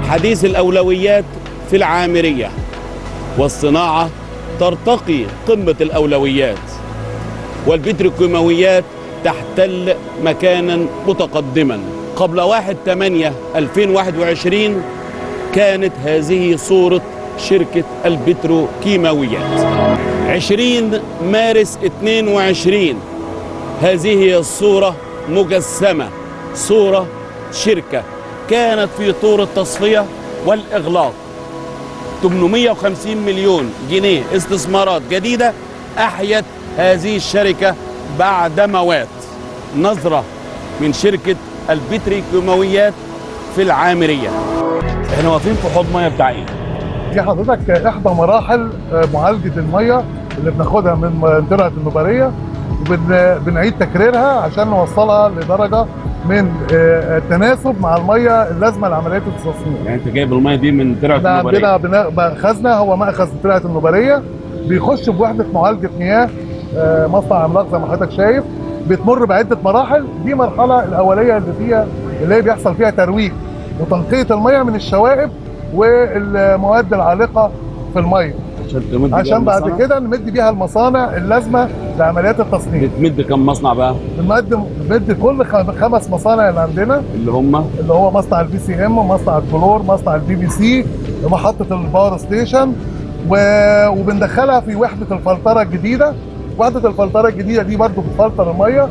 حديث الأولويات في العامرية والصناعة ترتقي قمة الأولويات والبتروكيماويات تحتل مكانا متقدما قبل 1 8 2021 كانت هذه صورة شركة البتروكيماويات 20 مارس 22 هذه هي الصورة مجسمة صورة شركة كانت في طور التصفية والإغلاق 850 مليون جنيه استثمارات جديدة أحيت هذه الشركة بعد موات نظرة من شركة البتريكيماويات في العامرية احنا واقفين في حوض ميه بتاع ايه؟ دي حضرتك احدى مراحل آه، معالجه الميه اللي بناخدها من منطقه النوباريه وبنعيد تكريرها عشان نوصلها لدرجه من آه، التناسب مع الميه اللازمه لعمليات التصنيع. يعني انت جايب الميه دي من ترعه احنا النوبارية. عندنا بنا- مأخذنا هو مأخذ ترعه النوباريه بيخش بوحده معالجه مياه آه، مصنع عملاق زي ما حضرتك شايف بتمر بعده مراحل دي مرحله الاوليه اللي فيها اللي هي بيحصل فيها ترويج وتنقيه الميه من الشوائب والمواد العالقه في الميه عشان تمد بيها عشان بعد المصانع. كده نمد بيها المصانع اللازمه لعمليات التصنيع بتمد كم مصنع بقى بنقدم بندي كل خ- خمس مصانع اللي عندنا اللي هم اللي هو مصنع البي سي ام ومصنع الكلور مصنع البي بي سي محطه الباور ستيشن و... وبندخلها في وحده الفلتره الجديده وحده الفلتره الجديده دي برضو بتفلتر الميه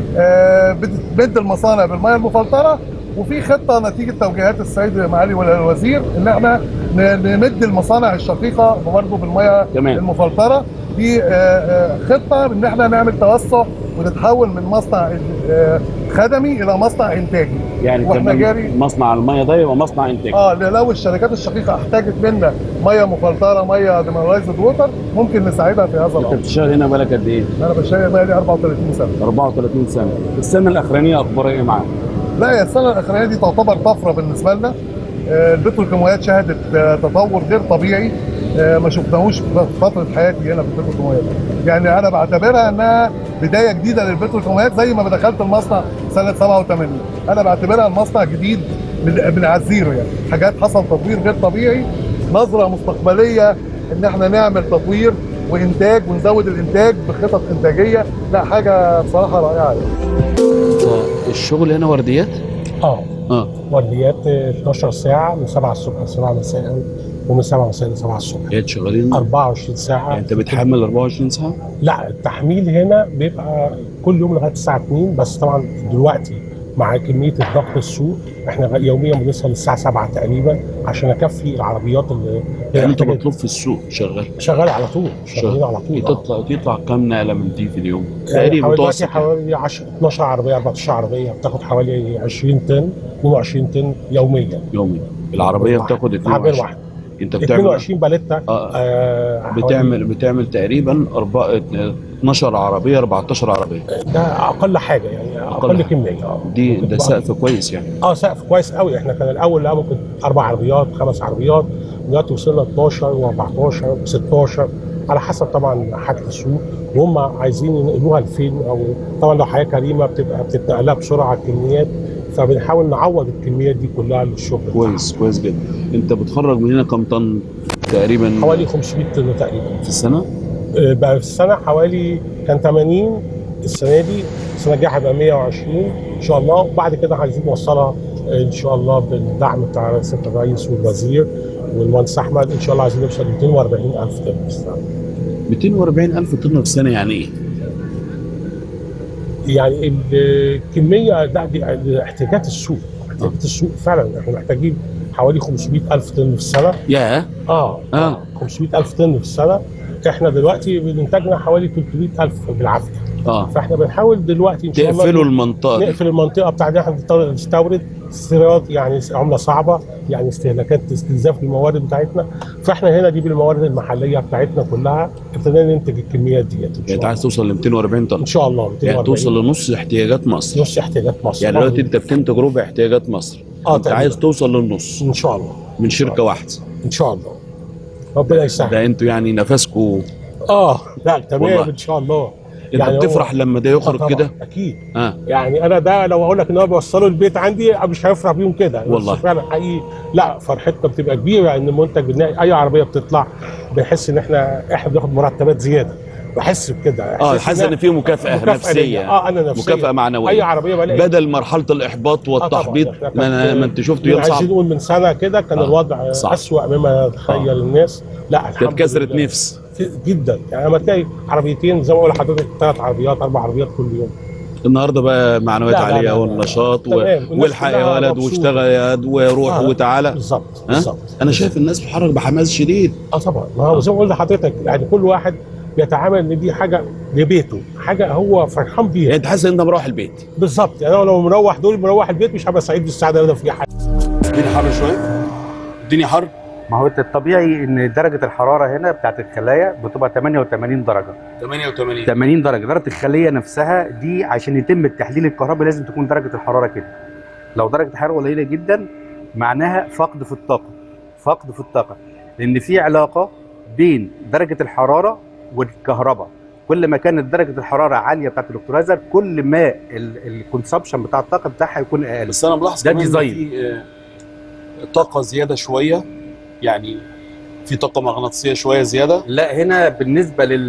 آه، بتمد المصانع بالميه المفلتره وفي خطه نتيجه توجيهات السيد معالي الوزير ان احنا ن- نمد المصانع الشقيقه برضه بالميه تمام. المفلتره دي آه، آه، خطه ان احنا نعمل توسع ونتحول من مصنع آه، خدمي الى مصنع انتاجي يعني واحنا كمان جاري مصنع الميه ده يبقى مصنع انتاج اه لو الشركات الشقيقه احتاجت منا ميه مفلتره ميه ديمينرايزد ووتر ممكن نساعدها في هذا انت الامر بتشتغل هنا بالك قد ايه؟ انا بشتغل بقى لي 34 سنه 34 سنه السنه الاخرانيه اخبارها ايه معاك؟ لا يا السنه الاخرانيه دي تعتبر طفره بالنسبه لنا آه، البتروكيماويات شهدت آه، تطور غير طبيعي آه، ما شفناهوش في فتره حياتي هنا في البتروكيماويات يعني انا بعتبرها انها بدايه جديده للبتروكيماويات زي ما دخلت المصنع سنه 87 انا بعتبرها المصنع جديد من من على الزيرو يعني حاجات حصل تطوير غير طبيعي نظره مستقبليه ان احنا نعمل تطوير وانتاج ونزود الانتاج بخطط انتاجيه لا حاجه بصراحه رائعه يعني. الشغل هنا ورديات؟ اه اه ورديات 12 ساعة من 7 الصبح ل 7 مساء ومن 7 مساء ل 7 الصبح ورديات شغالين 24 ساعة يعني انت بتحمل 24 ساعه؟ لا التحميل هنا بيبقى كل يوم لغاية الساعة 2 بس طبعا دلوقتي مع كمية الضغط السوق احنا يوميا بنوصل للساعة 7 تقريبا عشان اكفي العربيات اللي يعني انت محتاجة- مطلوب في السوق شغال شغال على طول شغالين على طول آه. تطلع تطلع كام نقله من دي في اليوم؟ يعني تقريبا حوالي متوسط دلوقتي حوالي 10 12 عربية 14 عربية بتاخد حوالي 20 طن 22 طن يوميا يومي العربيه واحد. بتاخد عربية 22 واحدة انت بتعمل 22 باليتا اه آه حوالي- بتعمل بتعمل تقريبا أربعة 12 عربيه 14 عربيه ده اقل حاجه يعني أقل اقل, حاجة. كميه اه دي ممكن ده تبقى- سقف كويس يعني اه سقف كويس قوي احنا كان الاول لا ممكن اربع عربيات خمس عربيات دلوقتي وصلنا 12 و14 و16 على حسب طبعا حاجه السوق وهم عايزين ينقلوها لفين او طبعا لو حياه كريمه بتبقى بتتنقلها بسرعه الكميات فبنحاول نعوض الكميات دي كلها للشغل كويس كويس جدا انت بتخرج من هنا كام طن تقريبا حوالي 500 طن تقريبا في السنه آه، بقى في السنه حوالي كان 80 السنه دي السنه الجايه هيبقى 120 ان شاء الله وبعد كده عايزين نوصلها آه، ان شاء الله بالدعم بتاع سياده الرئيس والوزير والمهندس احمد ان شاء الله عايزين نوصل 240 الف طن في السنه 240 الف طن في السنه يعني ايه يعني الكميه ده دي احتياجات السوق احتياجات السوق فعلا احنا محتاجين حوالي 500 الف طن في السنه ياه اه اه 500 الف طن في السنه احنا دلوقتي بننتجنا حوالي 300 الف بالعافيه اه فاحنا بنحاول دلوقتي ان شاء الله تقفلوا المنطقه دي نقفل المنطقه بتاعتنا احنا نضطر نستورد استيراد يعني عمله صعبه يعني استهلاكات استنزاف الموارد بتاعتنا فاحنا هنا نجيب الموارد المحليه بتاعتنا كلها ابتدينا ننتج الكميات ديت ان يعني شاء انت الله عايز توصل ل 240 طن ان شاء الله يعني 240. توصل لنص احتياجات مصر نص احتياجات مصر يعني دلوقتي انت بتنتج ربع احتياجات مصر اه انت تقريباً. عايز توصل للنص ان شاء الله من شركه واحده ان شاء الله ربنا يسهل ده انتوا يعني نفسكم اه لا تمام والله. ان شاء الله انت يعني هو- بتفرح لما ده آه يخرج طبعاً، كده اكيد اه يعني انا ده لو اقول لك ان هو بيوصله البيت عندي مش هيفرح بيهم كده بس والله. فعلا حقيقي لا فرحتنا بتبقى كبيره ان المنتج بنلاقي اي عربيه بتطلع بنحس ان احنا احنا بناخد مرتبات زياده بحس بكده اه حاسس ان في مكافاه مكافأة نفسيه ليا. اه انا نفسيا مكافاه اي معنويه عربيه بلاقي بدل مرحله الاحباط والتحبيط إحنا ما, كانت- ما انت شفت من يوم عايزين صعب نقول من سنه كده كان آه، الوضع صح. اسوأ مما تخيل الناس لا كانت الحمد كسرت لله. نفس في- جدا يعني لما تلاقي عربيتين زي ما بقول لحضرتك ثلاث عربيات اربع عربيات كل يوم النهارده بقى معنويات لا، لا، عاليه لا، لا. والنشاط و... تمام. والناس والحق يا كلها ولد مبسوطة. واشتغل يا واد وروح آه. وتعالى بالظبط ها؟ بالظبط انا شايف الناس بتتحرك بحماس شديد اه طبعا ما هو زي ما قلت لحضرتك يعني كل واحد بيتعامل ان دي حاجه لبيته حاجه هو فرحان يعني بيها انت حاسس ان انت مروح البيت بالظبط يعني انا لو مروح دول مروح البيت مش هبقى سعيد بالسعاده اللي انا فيها حاجه الدنيا حر شويه الدنيا حر ما هو الطبيعي ان درجه الحراره هنا بتاعت الخلايا بتبقى 88 درجه 88 80 درجه درجه الخليه نفسها دي عشان يتم التحليل الكهربي لازم تكون درجه الحراره كده لو درجه الحراره قليله جدا معناها فقد في الطاقه فقد في الطاقه لان في علاقه بين درجه الحراره والكهرباء كل ما كانت درجه الحراره عاليه بتاعت الالكترولايزر كل ما الكونسبشن بتاع الطاقه بتاعها يكون اقل بس انا ملاحظ ده كمان إن ديزاين. في آه، طاقه زياده شويه يعني في طاقه مغناطيسيه شويه زياده لا هنا بالنسبه لل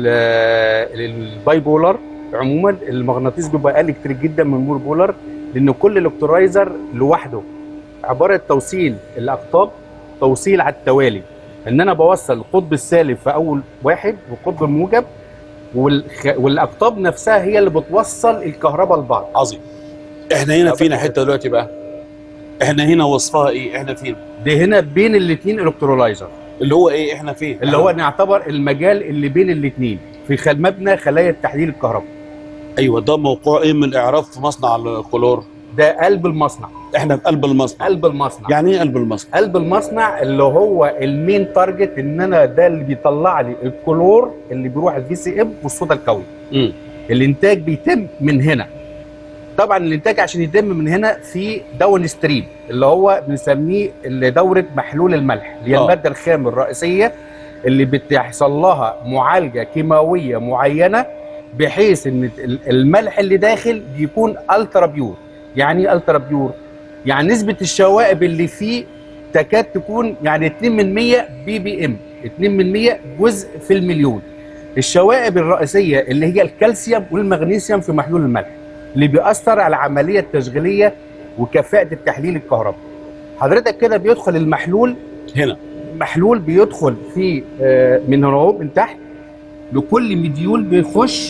للباي بولر عموما المغناطيس بيبقى اقل كتير جدا من المور بولر لان كل الكترولايزر لوحده عباره عن توصيل الاقطاب توصيل على التوالي ان انا بوصل القطب السالب في اول واحد والقطب الموجب والخ... والاقطاب نفسها هي اللي بتوصل الكهرباء لبعض عظيم احنا هنا فينا حته دلوقتي بقى احنا هنا وصفها ايه احنا فين ده هنا بين الاثنين الكترولايزر اللي هو ايه احنا فين اللي هو نعتبر المجال اللي بين الاثنين في خل مبنى خلايا تحليل الكهرباء ايوه ده موقع ايه من الاعراب في مصنع الكلور ده قلب المصنع احنا في قلب المصنع قلب المصنع يعني ايه قلب المصنع قلب المصنع اللي هو المين تارجت ان انا ده اللي بيطلع لي الكلور اللي بيروح الفي سي ام والصودا الكوي امم الانتاج بيتم من هنا طبعا الانتاج عشان يتم من هنا في داون ستريم اللي هو بنسميه اللي دوره محلول الملح اللي هي آه. الماده الخام الرئيسيه اللي بتحصل لها معالجه كيماويه معينه بحيث ان ال- الملح اللي داخل بيكون الترا بيور يعني ايه الترا بيور يعني نسبه الشوائب اللي فيه تكاد تكون يعني 2 من 100 بي بي ام 2 من 100 جزء في المليون الشوائب الرئيسيه اللي هي الكالسيوم والمغنيسيوم في محلول الملح اللي بيأثر على العمليه التشغيليه وكفاءه التحليل الكهربائي حضرتك كده بيدخل المحلول هنا محلول بيدخل في آه، من هنا اهو من تحت لكل مديول بيخش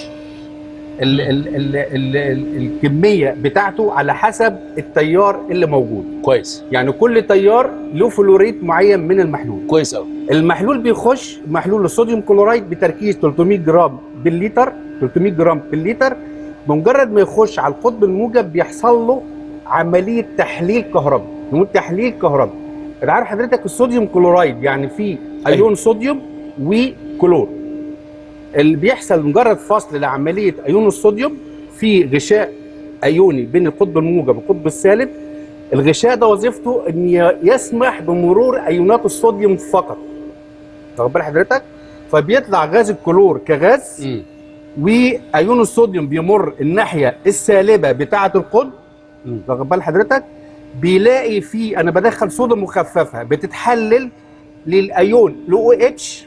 ال ال ال ال ال الكميه بتاعته على حسب التيار اللي موجود كويس يعني كل تيار له فلوريت معين من المحلول كويس قوي المحلول بيخش محلول الصوديوم كلورايد بتركيز 300 جرام بالليتر 300 جرام بالليتر بمجرد ما يخش على القطب الموجب بيحصل له عمليه تحليل كهربي نقول تحليل كهربي انت عارف حضرتك الصوديوم كلورايد يعني فيه ايون صوديوم وكلور اللي بيحصل مجرد فصل لعمليه ايون الصوديوم في غشاء ايوني بين القطب الموجب والقطب السالب الغشاء ده وظيفته ان ي- يسمح بمرور ايونات الصوديوم فقط واخد بال حضرتك فبيطلع غاز الكلور كغاز امم وايون الصوديوم بيمر الناحيه السالبه بتاعه القطب مم. واخد بال حضرتك بيلاقي في انا بدخل صودا مخففه بتتحلل للايون الاو اتش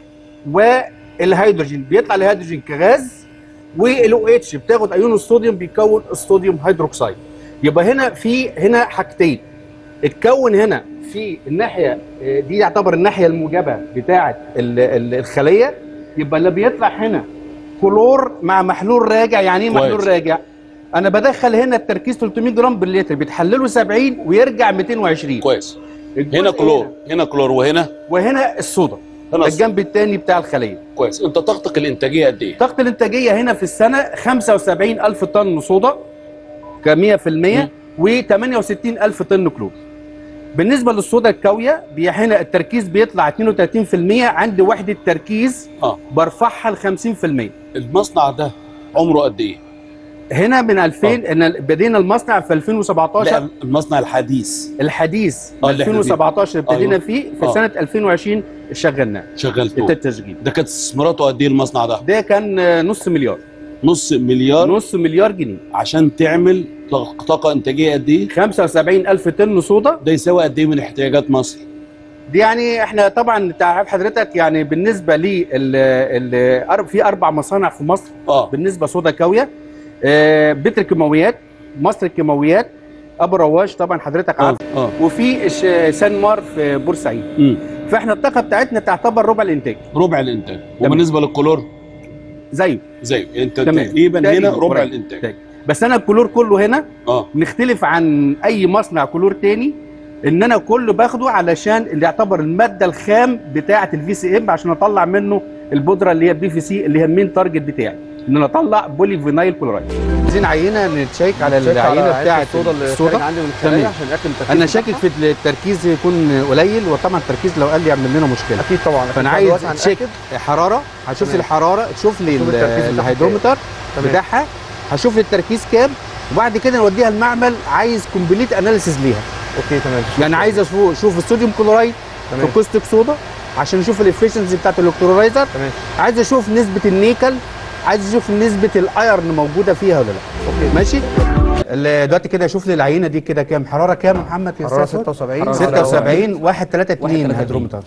والهيدروجين بيطلع الهيدروجين كغاز والاو اتش بتاخد ايون الصوديوم بيكون الصوديوم هيدروكسيد يبقى هنا في هنا حاجتين اتكون هنا في الناحيه آه، دي يعتبر الناحيه الموجبه بتاعه ال- ال- الخليه يبقى اللي بيطلع هنا كلور مع محلول راجع يعني ايه كويس. محلول راجع انا بدخل هنا التركيز 300 جرام باللتر بيتحلله 70 ويرجع 220 كويس الجزء هنا كلور هنا كلور وهنا وهنا الصودا هنا الجنب الثاني بتاع الخليه كويس انت طاقتك الانتاجيه قد ايه طاقه الانتاجيه هنا في السنه 75 الف طن صودا ك 100% و68 الف طن كلور بالنسبه للصودا الكاويه بي- هنا التركيز بيطلع 32% عند وحده تركيز اه برفعها ل 50% المصنع ده عمره قد ايه هنا من 2000 ان بدينا المصنع في 2017 لا المصنع الحديث الحديث آه، اللي احنا 2017 ابتدينا أيوة. فيه في آه. سنه 2020 شغلناه شغلته التشغيل ده كانت استثماراته قد ايه المصنع ده ده كان آه، نص مليار نص مليار نص مليار جنيه عشان تعمل طاق- طاقه انتاجيه قد ايه 75 الف طن صودا ده يساوي قد ايه من احتياجات مصر دي يعني احنا طبعا تعرف حضرتك يعني بالنسبه لي ال ال في اربع مصانع في مصر اه بالنسبه صودا كاويه آه، بتر كيماويات مصر الكيماويات ابو رواش طبعا حضرتك اه عارف اه وفي الش- سانمار في بورسعيد مم. فاحنا الطاقه بتاعتنا تعتبر ربع الانتاج ربع الانتاج وبالنسبه للكلور زيه زي انت تمام. تقريبا تقريباً هنا ربع قريب. الانتاج بس انا الكلور كله هنا اه نختلف عن اي مصنع كلور تاني ان انا كله باخده علشان اللي يعتبر الماده الخام بتاعه الفي سي ام عشان اطلع منه البودره اللي هي بي في سي اللي هي المين تارجت بتاعي ان انا اطلع بولي فينايل كلورايد عايزين عينه نتشيك على العينه بتاعه الصودا اللي الصودا خارج عندي من الخلايا تمام. عشان نتاكد من التركيز انا بتاعها. شاكك في التركيز يكون قليل وطبعا التركيز لو قال لي يعمل لنا مشكله اكيد طبعا فانا لكن عايز دلوقتي تشيك هنأكد. حراره هشوف لي تمام. الحراره تشوف لي شوف ال- التركيز بتاعها الهيدرومتر تمام. بتاعها هشوف لي التركيز كام وبعد كده نوديها المعمل عايز كومبليت اناليسيز ليها اوكي تمام يعني عايز اشوف اشوف الصوديوم كلورايد في تمام كوستيك صودا عشان اشوف الافشنسي بتاعت الالكترولايزر تمام عايز اشوف نسبه النيكل عايز اشوف نسبه الايرن موجوده فيها ولا لا اوكي ماشي ال- دلوقتي كده اشوف لي العينه دي كده كام حراره كام يا محمد يا حراره أستاذ؟ 76 76 1 3 2 1.32. هيدرومتر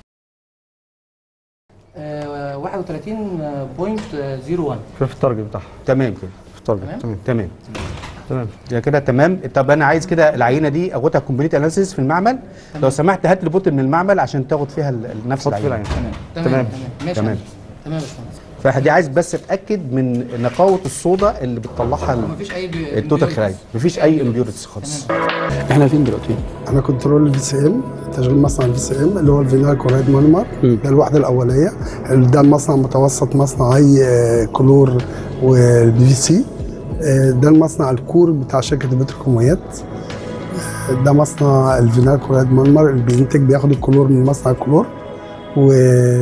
آه، 31.01 في التارجت بتاعها تمام كده في التارجت تمام. تمام تمام تمام يا كده تمام طب انا عايز كده العينه دي اخدها كومبليت اناليسيس في المعمل لو سمحت هات لي بوتل من المعمل عشان تاخد فيها ال- ال- نفس حط في العينه العين تمام تمام. تمام ماشي تمام. تمام تمام يا باشمهندس فدي عايز بس اتاكد من نقاوه الصودا اللي بتطلعها ال- مفيش اي بي- التوتال impurities. خلايا مفيش اي امبيورتس خالص تمام. احنا فين دلوقتي؟ انا كنترول الفي سي ام تشغيل مصنع الفي سي ام اللي هو الفينال كلورايد مونيمر مم. ده الوحده الاوليه ده مصنع متوسط مصنعي آه، كلور والبي في سي آه، ده المصنع الكور بتاع شركه البتروكيماويات آه، ده مصنع الفينال كلورايد مونيمر اللي بينتج بياخد الكلور من مصنع الكلور و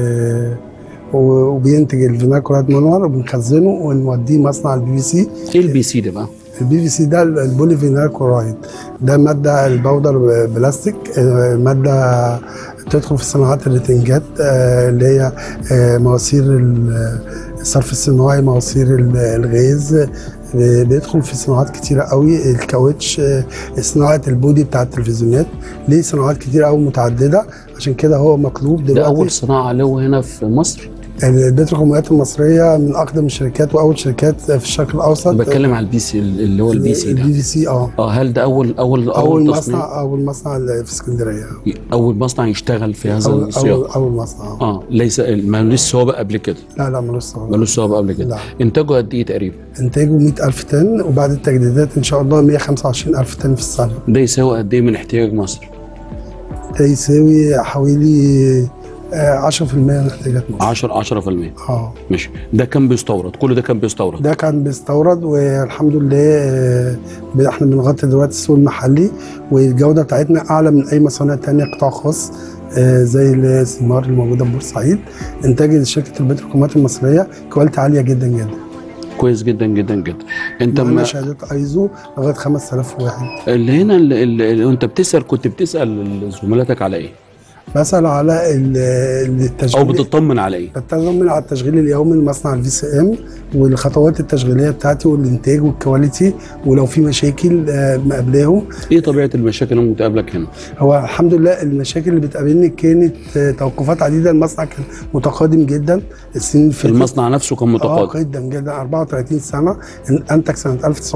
و- وبينتج الفينال كلورايد مونيمر وبنخزنه ونوديه مصنع البي في سي ايه البي سي ده بقى؟ البي في سي ده البولي فينال كلورايد ده ماده البودر بلاستيك آه، ماده تدخل في صناعات الريتنجات آه، اللي هي آه، مواسير ال- الصرف الصناعي مواسير ال- الغاز آه، بيدخل في صناعات كتيرة قوي الكاوتش آه، صناعة البودي بتاع التلفزيونات ليه صناعات كتيرة قوي متعددة عشان كده هو مطلوب ده دلوقتي اول صناعه له هنا في مصر البتروكيماويات المصرية من أقدم الشركات وأول شركات في الشرق الأوسط بتكلم على البي سي اللي هو البي سي البي ده في سي اه اه هل ده اول اول اول اول تصنيع مصنع اول مصنع اللي في اسكندريه اول مصنع يشتغل في هذا اول اول, السياق أول مصنع آه. اه ليس ملوش سوابق قبل كده لا لا ملوش صعوبة. ملوش سوابق قبل كده لا انتاجه قد ايه تقريبا انتاجه 100000 طن وبعد التجديدات ان شاء الله 125000 طن في السنه ده يساوي قد ايه من احتياج مصر ده يساوي حوالي آه، 10% من احتياجات مصر 10 10% اه ماشي ده كان بيستورد كل ده كان بيستورد ده كان بيستورد والحمد لله آه، احنا بنغطي دلوقتي السوق المحلي والجوده بتاعتنا اعلى من اي مصانع تانية قطاع خاص آه، زي السمار اللي موجوده في بورسعيد انتاج شركه البتروكيماويات المصريه كواليتي عاليه جدا جدا كويس جدا جدا جدا انت معانا ما شهادات ايزو لغايه 5001 اللي هنا اللي, اللي انت بتسال كنت بتسال زملاتك على ايه بسال على ال- ال- او التشغيل بتطمن على ايه بتطمن على التشغيل اليومي لمصنع الفي سي ام والخطوات التشغيليه بتاعتي والانتاج والكواليتي ولو في مشاكل آه، مقابلاهم ايه طبيعه المشاكل اللي بتقابلك هنا هو الحمد لله المشاكل اللي بتقابلني كانت آه، توقفات عديده المصنع كان متقادم جدا السنين اللي فاتت المصنع نفسه كان اه متقاضي جدا جدا 34 سنه انتج سنه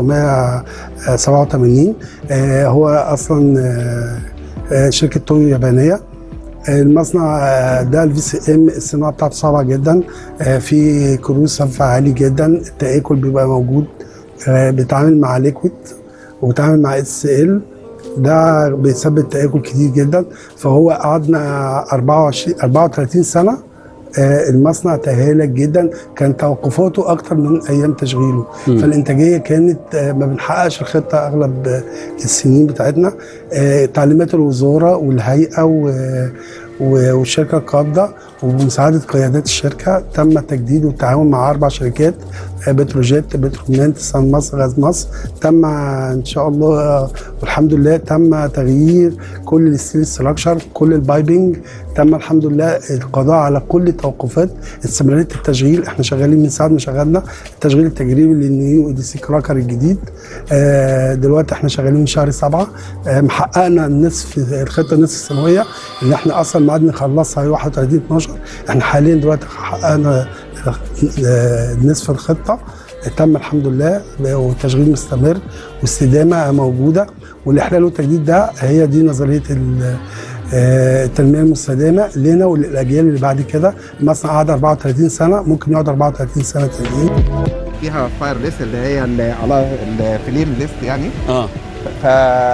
1987 آه، هو اصلا آه، آه، شركه تويو يابانيه المصنع آه، ده الفي سي ام الصناعه بتاعته صعبه جدا آه، في كروز صنفة عالي جدا التاكل بيبقى موجود آه، بيتعامل مع ليكويد وبيتعامل مع اس ال ده بيسبب تاكل كتير جدا فهو قعدنا 24 34 سنه آه، المصنع تهالك جدا كان توقفاته اكتر من ايام تشغيله مم. فالانتاجيه كانت آه، ما بنحققش الخطه اغلب آه، السنين بتاعتنا آه، تعليمات الوزاره والهيئه و- و- والشركه القابضه وبمساعده قيادات الشركه تم تجديد والتعاون مع اربع شركات آه، بتروجيت بترومنت سان مصر غاز مصر تم ان شاء الله آه، والحمد لله تم تغيير كل الستيل ستراكشر كل البايبنج تم الحمد لله القضاء على كل التوقفات استمراريه التشغيل احنا شغالين من ساعه ما شغلنا التشغيل التجريبي للنيو اي دي سي كراكر الجديد آه، دلوقتي احنا شغالين من شهر سبعة آه، محققنا النصف الخطه النصف السنويه اللي احنا اصلا ميعاد نخلصها 31 12 احنا حاليا دلوقتي حققنا آه، نصف الخطه تم الحمد لله والتشغيل مستمر واستدامه موجوده والاحلال والتجديد ده هي دي نظريه ال- آه، التنميه المستدامه لنا وللاجيال اللي بعد كده المصنع قعد 34 سنه ممكن يقعد 34 سنه تانيين فيها فاير ليست اللي هي اللي على الفليم ليست يعني اه ف...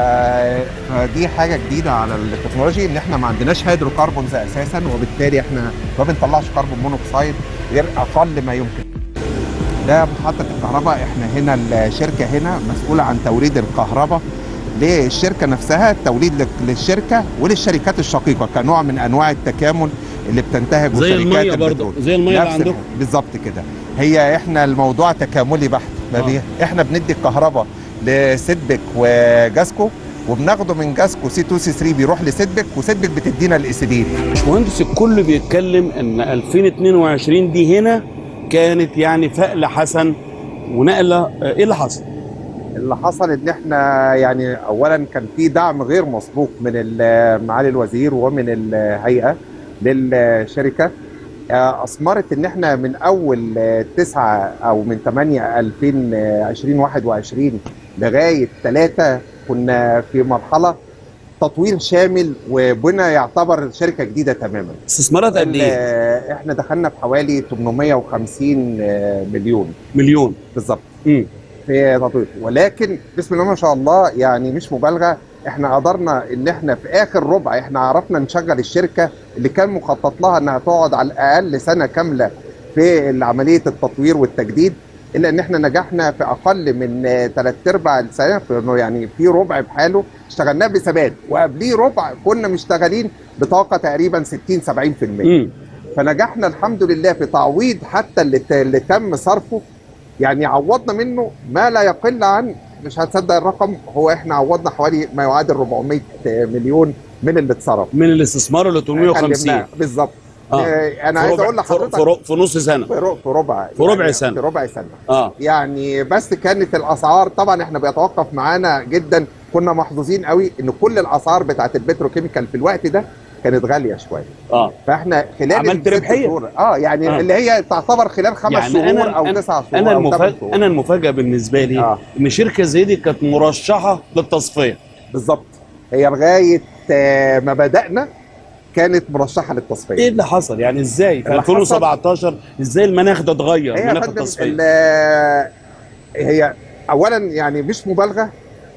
فدي حاجه جديده على التكنولوجي ان احنا ما عندناش هيدروكربونز اساسا وبالتالي احنا ما بنطلعش كربون مونوكسيد غير اقل ما يمكن ده محطه الكهرباء احنا هنا الشركه هنا مسؤوله عن توريد الكهرباء للشركه نفسها توليد لل- للشركه وللشركات الشقيقه كنوع من انواع التكامل اللي بتنتهج زي شركات الميه برضه البترول. زي الميه اللي نفس عندكم الح- بالظبط كده هي احنا الموضوع تكاملي بحت ما آه. بي... احنا بندي الكهرباء لسيدبك وجاسكو وبناخده من جاسكو سي 2 سي 3 بيروح لسيدبك وسيدبك بتدينا الاسيدين باشمهندس الكل بيتكلم ان 2022 دي هنا كانت يعني فأل حسن ونقله آه، ايه اللي حصل؟ اللي حصل ان احنا يعني اولا كان في دعم غير مسبوق من ال- معالي الوزير ومن الهيئه للشركه آه، اثمرت ان احنا من اول آه، 9 او من 8 2021 لغايه 3 كنا في مرحله تطوير شامل وبنا يعتبر شركه جديده تماما استثمارات قد ايه؟ ال- احنا دخلنا في حوالي 850 آه، مليون مليون بالظبط مم. في تطوير ولكن بسم الله ما شاء الله يعني مش مبالغه احنا قدرنا ان احنا في اخر ربع احنا عرفنا نشغل الشركه اللي كان مخطط لها انها تقعد على الاقل سنه كامله في عمليه التطوير والتجديد الا ان احنا نجحنا في اقل من ثلاث ارباع السنه في انه يعني في ربع بحاله اشتغلناه بثبات وقبليه ربع كنا مشتغلين بطاقه تقريبا 60 70% مم. فنجحنا الحمد لله في تعويض حتى اللي, ت- اللي تم صرفه يعني عوضنا منه ما لا يقل عن مش هتصدق الرقم هو احنا عوضنا حوالي ما يعادل 400 مليون من اللي اتصرف من الاستثمار اللي 850 خليناه بالظبط آه. آه. انا في عايز ربع- اقول في- لحضرتك في ر- في نص سنه في ر- في ربع في ربع يعني سنة. في ربع سنه اه يعني بس كانت الاسعار طبعا احنا بيتوقف معانا جدا كنا محظوظين قوي ان كل الاسعار بتاعت البتروكيميكال في الوقت ده كانت غاليه شويه اه فاحنا خلال عملت الست ربحية. شهور اه يعني آه. آه. اللي هي تعتبر خلال خمس يعني شهور أنا- او أنا- تسع شهور انا أو ثمان المفاجاه شهور. انا المفاجاه بالنسبه لي آه. ان شركه زي دي كانت مرشحه للتصفيه بالظبط هي لغايه آه، ما بدانا كانت مرشحه للتصفيه ايه اللي حصل يعني ازاي في اللي 2017 ازاي المناخ ده اتغير هي يا مناخ فندم التصفيه ال- هي اولا يعني مش مبالغه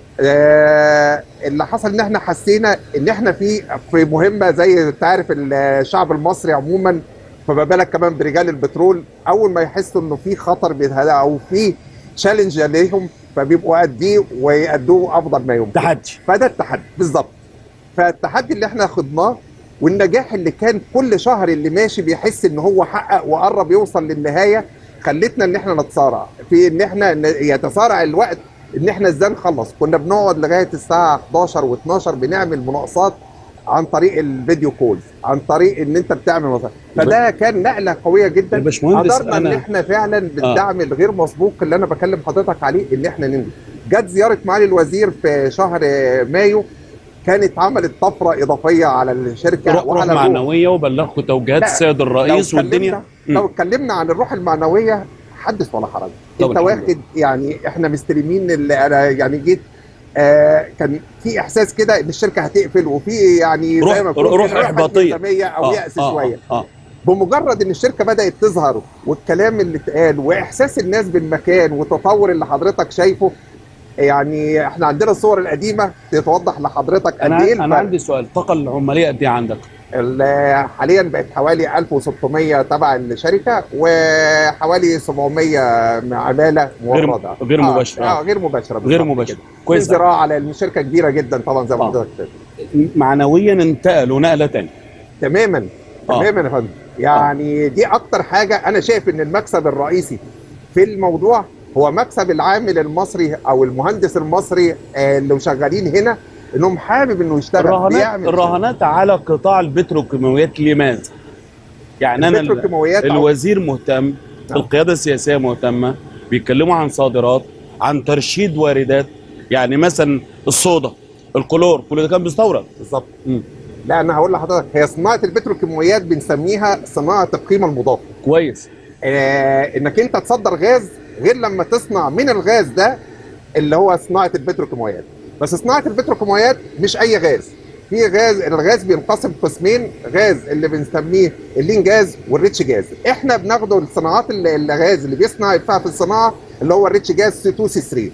آه، اللي حصل ان احنا حسينا ان احنا في في مهمه زي انت عارف الشعب المصري عموما فما بالك كمان برجال البترول اول ما يحسوا انه في خطر بيتهدى او في تشالنج عليهم فبيبقوا قديه ويأدوه افضل ما يمكن تحدي فده التحدي بالظبط فالتحدي اللي احنا خدناه والنجاح اللي كان كل شهر اللي ماشي بيحس ان هو حقق وقرب يوصل للنهايه خلتنا ان احنا نتسارع في ان احنا ن- يتسارع الوقت ان احنا ازاي نخلص كنا بنقعد لغايه الساعه 11 و12 بنعمل مناقصات عن طريق الفيديو كولز عن طريق ان انت بتعمل مثلا فده كان نقله قويه يا جدا باشمهندس قدرنا ان انا احنا فعلا بالدعم الغير مسبوق اللي انا بكلم حضرتك عليه ان احنا ننجح جت زياره معالي الوزير في شهر مايو كانت عملت طفره اضافيه على الشركه روح, روح وعلى الروح. معنويه وبلغكم توجيهات لا، السيد الرئيس لو والدنيا اتكلمنا- لو اتكلمنا عن الروح المعنويه حدث ولا حرج طب انت الحمد واخد يعني احنا مستلمين اللي انا يعني جيت آه كان في احساس كده ان الشركه هتقفل وفي يعني روح- زي ما يكون روح في روح إحباطية. انهزامية او آه، يأس آه، شويه اه, آه. بمجرد ان الشركه بدات تظهر والكلام اللي اتقال واحساس الناس بالمكان والتطور اللي حضرتك شايفه يعني احنا عندنا الصور القديمه تتوضح لحضرتك قد انا ايه انا الفرق. عندي سؤال الطاقه العماليه قد ايه عندك؟ ال- حاليا بقت حوالي 1600 تبع الشركه وحوالي 700 عماله غير- مورده غير آه، مباشرة. اه غير مباشره غير بالظبط مباشر كده. كويس زراعه لان الشركه كبيره جدا طبعا زي ما آه. حضرتك شايف. معنويا انتقلوا نقله تانية تماما آه. تماما يا فندم يعني دي اكتر حاجه انا شايف ان المكسب الرئيسي في الموضوع هو مكسب العامل المصري او المهندس المصري آه، اللي شغالين هنا انهم حابب انه يشتغل الرهانات بيعمل الرهانات على قطاع البتروكيماويات لماذا؟ يعني انا ال- البتروكيماويات أو- الوزير مهتم نعم. القياده السياسيه مهتمه بيتكلموا عن صادرات عن ترشيد واردات يعني مثلا الصودا الكلور كل ده كان بيستورد بالظبط مم. لا انا هقول لحضرتك هي صناعه البتروكيماويات بنسميها صناعه القيمه المضافه كويس آه انك انت تصدر غاز غير لما تصنع من الغاز ده اللي هو صناعه البتروكيماويات بس صناعه البتروكيماويات مش اي غاز في غاز الغاز بينقسم قسمين غاز اللي بنسميه اللين جاز والريتش جاز احنا بناخده الصناعات اللي- الغاز اللي بيصنع يدفع في الصناعه اللي هو الريتش جاز سي 2 سي 3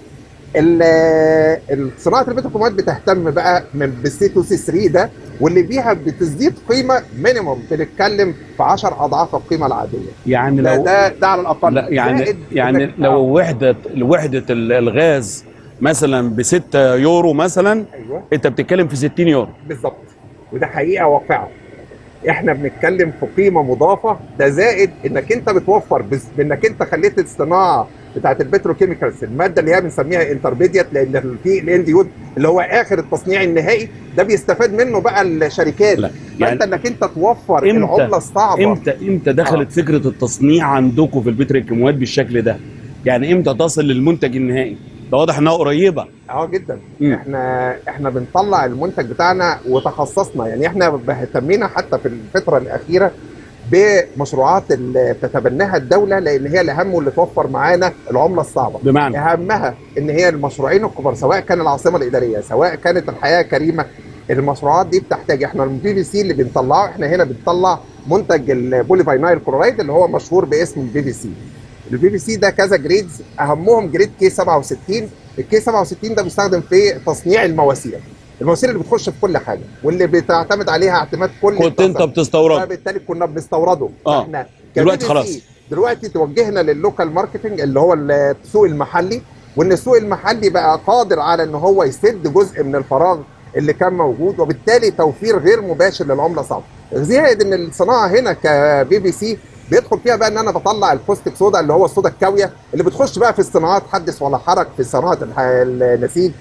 ال- صناعه البتروكيماويات بتهتم بقى من بالسي 2 سي 3 ده واللي بيها بتزيد قيمه مينيموم بنتكلم في 10 اضعاف القيمه العاديه يعني ده لو ده, ده على الاقل لا يعني زائد يعني إنك- لو آه، وحده وحده ال- الغاز مثلا ب 6 يورو مثلا ايوه انت بتتكلم في 60 يورو بالظبط وده حقيقه واقعه احنا بنتكلم في قيمه مضافه ده زائد انك انت بتوفر بس بانك انت خليت الصناعه بتاعت البتروكيميكالز الماده اللي هي بنسميها انترميديت لان في الاند يود اللي هو اخر التصنيع النهائي ده بيستفاد منه بقى الشركات لا فانت يعني انك انت توفر إمتى؟ العمله الصعبه امتى امتى دخلت آه. فكره التصنيع عندكم في البتروكيماويات بالشكل ده؟ يعني امتى تصل للمنتج النهائي؟ ده واضح انها قريبه اه جدا مم. احنا احنا بنطلع المنتج بتاعنا وتخصصنا يعني احنا اهتمينا حتى في الفتره الاخيره بمشروعات اللي بتتبناها الدوله لان هي الاهم واللي توفر معانا العمله الصعبه بمعنى اهمها ان هي المشروعين الكبار سواء كان العاصمه الاداريه سواء كانت الحياه كريمه المشروعات دي بتحتاج احنا البي في سي اللي بنطلعه احنا هنا بنطلع منتج البوليفينايل كلورايد اللي هو مشهور باسم البي في سي البي في سي ده كذا جريدز اهمهم جريد كي 67 الكي 67 ده بيستخدم في تصنيع المواسير المواسير اللي بتخش في كل حاجه واللي بتعتمد عليها اعتماد كل كنت انت التص- بتستورد فبالتالي كنا بنستورده آه. احنا دلوقتي خلاص. دلوقتي توجهنا لللوكال ماركتنج اللي هو السوق المحلي وان السوق المحلي بقى قادر على ان هو يسد جزء من الفراغ اللي كان موجود وبالتالي توفير غير مباشر للعمله صعب زائد ان الصناعه هنا كبي بي سي بيدخل فيها بقى ان انا بطلع الكوستيك صودا اللي هو الصودا الكاويه اللي بتخش بقى في الصناعات حدث ولا حرج في صناعه الح- النسيج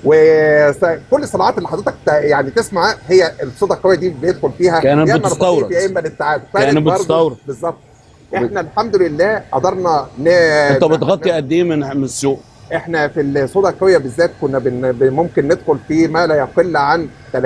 وكل الصناعات اللي حضرتك ت- يعني تسمع هي الصودا الكاويه دي بيدخل فيها كانت يا إما بتستورد. الرصيف يا اما للتعادل كانت فارق برضه بتستورد. بالظبط احنا الحمد لله قدرنا ن... انت بتغطي قد ايه من من السوق؟ احنا في الصودا الكاويه بالذات كنا بن... بن- ممكن ندخل في ما لا يقل عن 30% 40%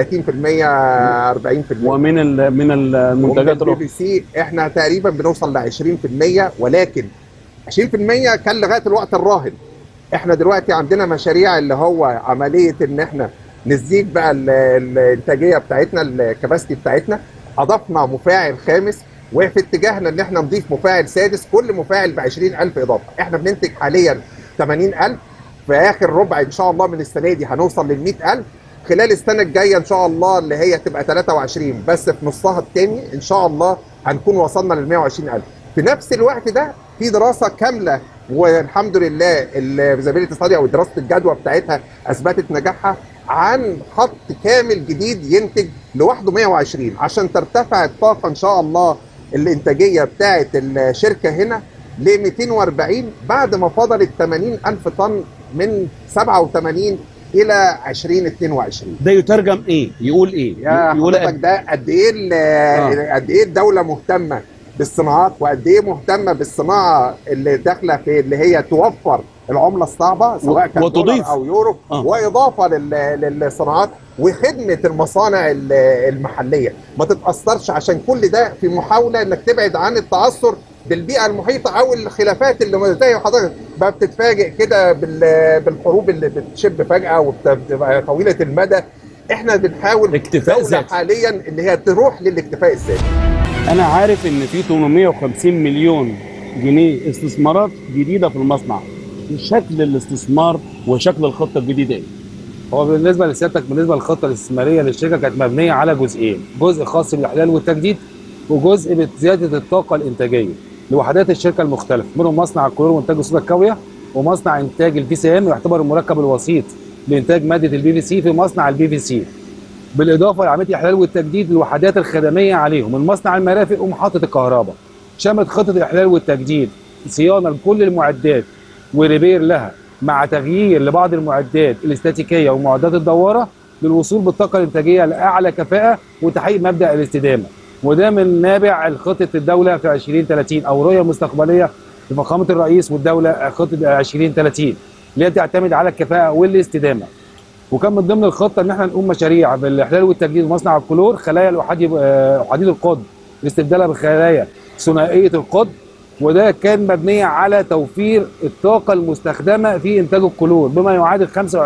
ومن ال من المنتجات البي الاخرى بي سي احنا تقريبا بنوصل ل 20% ولكن 20% كان لغايه الوقت الراهن احنا دلوقتي عندنا مشاريع اللي هو عمليه ان احنا نزيد بقى ال- الانتاجيه بتاعتنا الكباستي بتاعتنا اضفنا مفاعل خامس وفي اتجاهنا ان احنا نضيف مفاعل سادس كل مفاعل ب 20000 اضافه احنا بننتج حاليا 80000 في اخر ربع ان شاء الله من السنه دي هنوصل لل 100000 خلال السنه الجايه ان شاء الله اللي هي تبقى 23 بس في نصها الثاني ان شاء الله هنكون وصلنا لل 120000 في نفس الوقت ده في دراسه كامله والحمد لله الفيزابيلتي ستادي او دراسه الجدوى بتاعتها اثبتت نجاحها عن خط كامل جديد ينتج لوحده 120 عشان ترتفع الطاقه ان شاء الله الانتاجيه بتاعه الشركه هنا ل 240 بعد ما فضلت 80 الف طن من 87 الى 2022 ده يترجم ايه؟ يقول ايه؟ يا يقول حضرتك قد- ده قد ايه ال- آه. قد ايه الدوله مهتمه بالصناعات وقد ايه مهتمه بالصناعه اللي داخله في اللي هي توفر العمله الصعبه سواء كان وتضيف. دولار او يورو آه. واضافه لل- للصناعات وخدمه المصانع ال- المحليه ما تتاثرش عشان كل ده في محاوله انك تبعد عن التاثر بالبيئه المحيطه او الخلافات اللي زي حضرتك بقى بتتفاجئ كده بال- بالحروب اللي بتشب فجاه وبتبقى طويله المدى احنا بنحاول اكتفاء دولة ذاتي. حاليا ان هي تروح للاكتفاء الذاتي انا عارف ان في 850 مليون جنيه استثمارات جديده في المصنع شكل الاستثمار وشكل الخطه الجديده ايه؟ هو بالنسبه لسيادتك بالنسبه للخطه الاستثماريه للشركه كانت مبنيه على جزئين، جزء خاص بالاحلال والتجديد وجزء بزياده الطاقه الانتاجيه لوحدات الشركه المختلفه منهم مصنع الكلور وانتاج الصودا الكاويه ومصنع انتاج البي سي ام يعتبر المركب الوسيط لانتاج ماده البي في سي في مصنع البي في سي. بالاضافه لعمليه الاحلال والتجديد للوحدات الخدميه عليهم المصنع المرافق ومحطه الكهرباء شملت خطه الاحلال والتجديد صيانه لكل المعدات وريبير لها مع تغيير لبعض المعدات الاستاتيكيه والمعدات الدواره للوصول بالطاقه الانتاجيه لاعلى كفاءه وتحقيق مبدا الاستدامه وده من نابع خطه الدوله في 2030 او رؤيه مستقبليه لفخامه الرئيس والدوله خطه 2030 اللي هي تعتمد على الكفاءه والاستدامه وكان من ضمن الخطه ان احنا نقوم مشاريع بالاحلال والتجديد مصنع الكلور خلايا الاحادي آه، احاديد القطب لاستبدالها بخلايا ثنائيه القطب وده كان مبنيه على توفير الطاقه المستخدمه في انتاج الكلور بما يعادل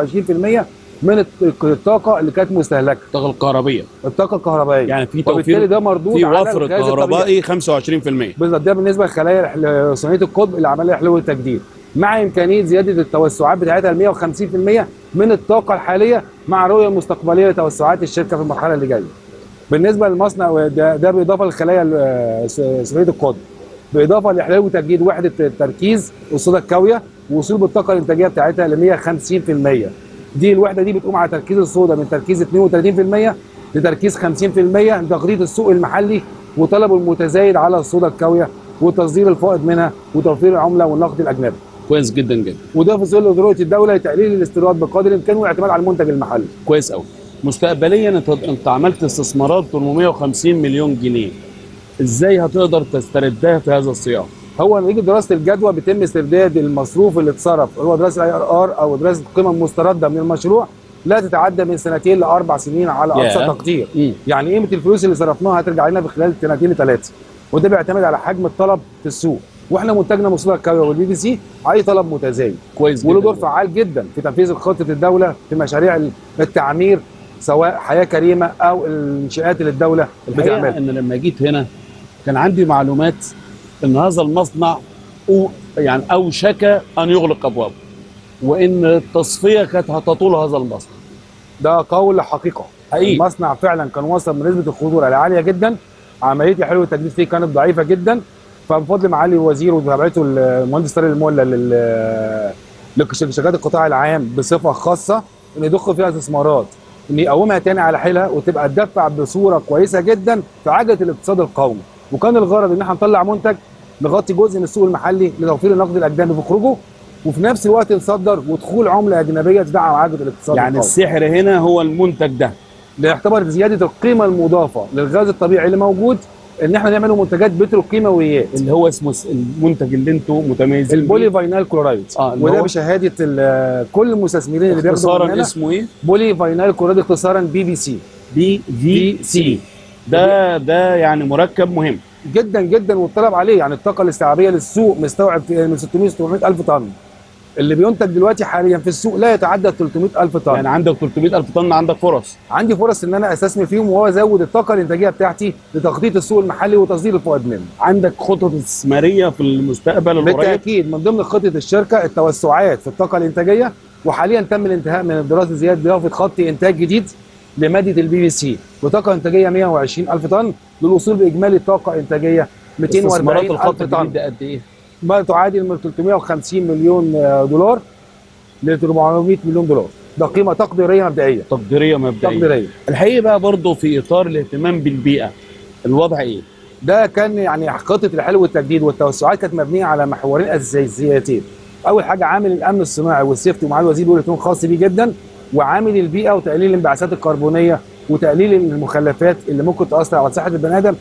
25% من الط- الطاقه اللي كانت مستهلكه الطاقه الكهربيه الطاقه الكهربائيه يعني في وبالتالي توفير ده مردود في على وفر الغاز الطبيعي. كهربائي 25% بالظبط ده بالنسبه لخلايا الح- ثنائيه القطب اللي عملها حلول التجديد مع امكانيه زياده التوسعات بتاعتها ل 150% من الطاقه الحاليه مع رؤيه مستقبليه لتوسعات الشركه في المرحله اللي جايه. بالنسبه للمصنع ده, ده بالاضافه لخلايا ال- ث- ثنائيه القطب بالاضافه لاحلال وتجديد وحده التركيز والصودا الكاويه ووصول بالطاقه الانتاجيه بتاعتها ل 150% دي الوحده دي بتقوم على تركيز الصودا من تركيز 32% لتركيز 50% لتغطيه السوق المحلي وطلبه المتزايد على الصودا الكاويه والتصدير الفائض منها وتوفير العمله والنقد الاجنبي كويس جدا جدا وده في ظل رؤيه الدوله لتقليل الاستيراد بقدر الامكان والاعتماد على المنتج المحلي كويس قوي مستقبليا انت انت عملت استثمارات 850 مليون جنيه ازاي هتقدر تستردها في هذا السياق هو نتيجه دراسه الجدوى بيتم استرداد المصروف اللي اتصرف هو دراسه الاي ار ار او دراسه القيمه المسترده من المشروع لا تتعدى من سنتين لاربع سنين على اقصى ياه. تقدير مم. يعني قيمه الفلوس اللي صرفناها هترجع لنا في خلال سنتين لثلاثه وده بيعتمد على حجم الطلب في السوق واحنا منتجنا موصول الكاويه والبي بي سي عليه طلب متزايد كويس وله جدا دور فعال جدا في تنفيذ خطه الدوله في مشاريع التعمير سواء حياه كريمه او الانشاءات اللي الدوله الحقيقه بتعملها ان لما جيت هنا كان عندي معلومات ان هذا المصنع أو يعني اوشك ان يغلق ابوابه وان التصفيه كانت هتطول هذا المصنع ده قول حقيقه حقيقي. المصنع فعلا كان وصل من نسبه الخضوع العاليه جدا عمليه حلو التجديد فيه كانت ضعيفه جدا فبفضل معالي الوزير ومتابعته المهندس طارق المولى لل لشركات القطاع العام بصفه خاصه ان يضخ فيها استثمارات ان يقومها تاني على حيلها وتبقى تدفع بصوره كويسه جدا في عجله الاقتصاد القومي وكان الغرض ان احنا نطلع منتج نغطي جزء من السوق المحلي لتوفير النقد الاجنبي في خروجه وفي نفس الوقت نصدر ودخول عمله اجنبيه تدعم عجله الاقتصاد يعني القومي. السحر هنا هو المنتج ده بيعتبر زياده القيمه المضافه للغاز الطبيعي اللي موجود ان احنا نعمل منتجات بتروكيماويات اللي هو اسمه س- المنتج اللي انتوا متميزين البولي فاينال كلورايد اه اللي وده هو بشهاده ال- كل المستثمرين اللي بياخدوا اختصارا مننا اسمه ايه؟ بولي فاينال كلورايد اختصارا بي بي سي بي في سي ده ده يعني مركب مهم جدا جدا والطلب عليه يعني الطاقه الاستيعابيه للسوق مستوعب في- من 600 700 الف طن اللي بينتج دلوقتي حاليا في السوق لا يتعدى 300 الف طن يعني عندك 300 الف طن عندك فرص عندي فرص ان انا استثمر فيهم وازود الطاقه الانتاجيه بتاعتي لتغطيه السوق المحلي وتصدير الفائض منه عندك خطط استثماريه في المستقبل القريب بالتاكيد من ضمن خطه الشركه التوسعات في الطاقه الانتاجيه وحاليا تم الانتهاء من الدراسه زياده ضيافه خط انتاج جديد لماده البي بي سي بطاقه انتاجيه 120 الف طن للوصول باجمالي طاقه انتاجيه 240 استثمارات الف الخط طن الجديد ده قد ايه؟ ما تعادل من 350 مليون دولار ل 400 مليون دولار ده قيمه تقديريه مبدئيه تقديريه مبدئيه تقديريه الحقيقه بقى برضه في اطار الاهتمام بالبيئه الوضع ايه؟ ده كان يعني خطه الحلو والتجديد والتوسعات كانت مبنيه على محورين اساسيتين اول حاجه عامل الامن الصناعي والسيفتي ومعالي الوزير بيقول اهتمام خاص بيه جدا وعامل البيئه وتقليل الانبعاثات الكربونيه وتقليل المخلفات اللي ممكن تاثر على صحه البني ادم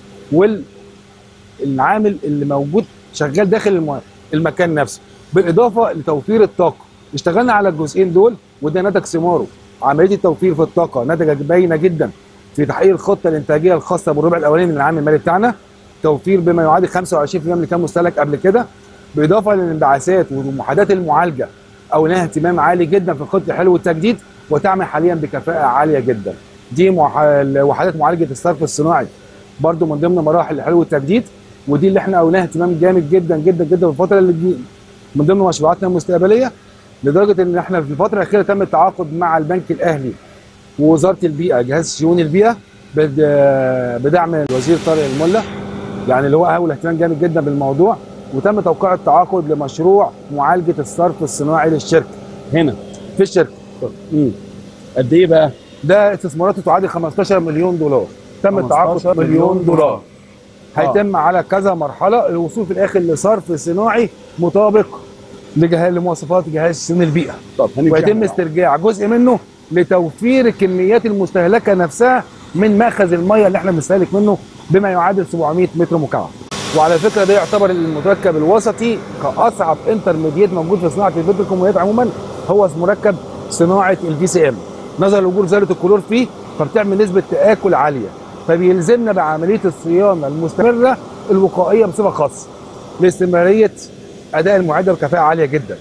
والعامل اللي موجود شغال داخل الم- المكان نفسه بالاضافه لتوفير الطاقه اشتغلنا على الجزئين دول وده نتج ثماره عمليه التوفير في الطاقه نتجت باينه جدا في تحقيق الخطه الانتاجيه الخاصه بالربع الاولاني من العام المالي بتاعنا توفير بما يعادل 25% من اللي كان مستهلك قبل كده بالاضافه للانبعاثات ومحاذاه المعالجه او لها اهتمام عالي جدا في خطه الحلو والتجديد وتعمل حاليا بكفاءه عاليه جدا دي مح- وحدات معالجه الصرف الصناعي برضو من ضمن مراحل الحلو والتجديد ودي اللي احنا اولناها اهتمام جامد جدا جدا جدا في الفتره اللي جي- من ضمن مشروعاتنا المستقبليه لدرجه ان احنا في الفتره الاخيره تم التعاقد مع البنك الاهلي ووزاره البيئه جهاز شؤون البيئه بد- بدعم الوزير طارق الملا يعني اللي هو اول اهتمام جامد جدا بالموضوع وتم توقيع التعاقد لمشروع معالجه الصرف الصناعي للشركه هنا في الشركه امم قد ايه بقى؟ ده استثماراته تعادل 15 مليون دولار تم 15 التعاقد مليون مليون دولار دولار. هيتم على كذا مرحله الوصول في الاخر لصرف صناعي مطابق لجهاز لمواصفات جهاز سن البيئه طب هنمشي ويتم على- استرجاع جزء منه لتوفير الكميات المستهلكه نفسها من مخزن الميه اللي احنا بنستهلك منه بما يعادل 700 متر مكعب وعلى فكره ده يعتبر المركب الوسطي كاصعب انترميديت موجود في صناعه البتروكيماويات عموما هو مركب صناعه الفي سي ام نظرا لوجود ذره الكلور فيه فبتعمل نسبه تاكل عاليه فبيلزمنا بعمليه الصيانه المستمره الوقائيه بصفه خاصه لاستمراريه اداء المعده بكفاءه عاليه جدا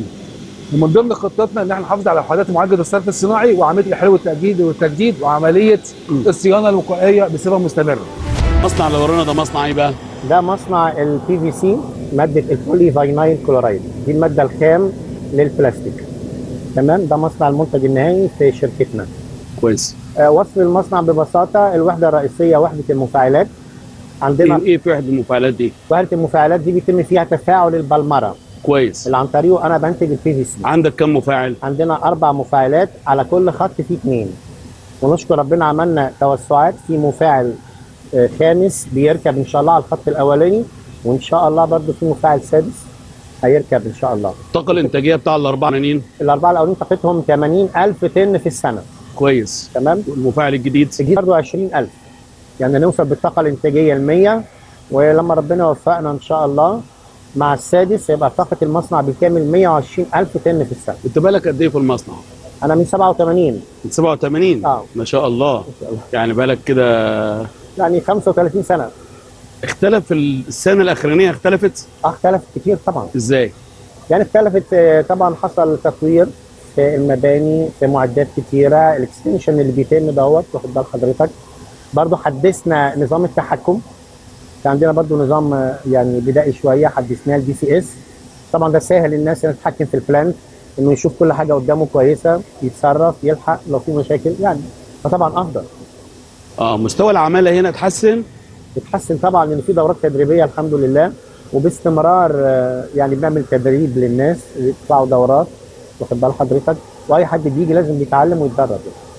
ومن ضمن خطتنا ان احنا نحافظ على وحدات معالجه الصرف الصناعي وعمليه الاحلال والتجديد والتجديد وعمليه الصيانه الوقائيه بصفه مستمره. المصنع اللي ورانا ده مصنع ايه بقى؟ ده مصنع البي في سي ماده البولي فاينايل كلورايد دي الماده الخام للبلاستيك تمام ده مصنع المنتج النهائي في شركتنا كويس آه، وصف المصنع ببساطه الوحده الرئيسيه وحده المفاعلات عندنا ايه ايه في وحده المفاعلات دي؟ وحده المفاعلات دي بيتم فيها تفاعل البلمره كويس اللي عن طريقه انا بنتج البي في سي عندك كم مفاعل؟ عندنا اربع مفاعلات على كل خط فيه اثنين ونشكر ربنا عملنا توسعات في مفاعل آه، خامس بيركب ان شاء الله على الخط الاولاني وان شاء الله برضه في مفاعل سادس هيركب ان شاء الله الطاقه الانتاجيه بتاع الاربعه منين؟ الاربعه الاولين طاقتهم 80000 طن في السنه كويس تمام المفاعل الجديد الجديد برضه 20000 يعني نوصل بالطاقه الانتاجيه ل 100 ولما ربنا يوفقنا ان شاء الله مع السادس يبقى طاقه المصنع بالكامل 120000 طن في السنه انت بالك قد ايه في المصنع؟ انا من 87 من 87 اه ما شاء الله يعني بالك كده يعني 35 سنه اختلف السنه الاخرانيه اختلفت اه اختلفت كتير طبعا ازاي؟ يعني اختلفت آه، طبعا حصل تطوير في المباني في معدات كتيره الاكستنشن اللي بيتم دوت واخد بال حضرتك برضه حدثنا نظام التحكم كان عندنا برضه نظام آه، يعني بدائي شويه حدثناه الدي سي اس طبعا ده سهل للناس انها تتحكم في البلانت انه يشوف كل حاجه قدامه كويسه يتصرف يلحق لو في مشاكل يعني فطبعا افضل اه مستوى العماله هنا اتحسن بتحسن طبعا ان في دورات تدريبيه الحمد لله وباستمرار آه، يعني بنعمل تدريب للناس يطلعوا دورات واخد بال حضرتك واي حد بيجي لازم بيتعلم ويتدرب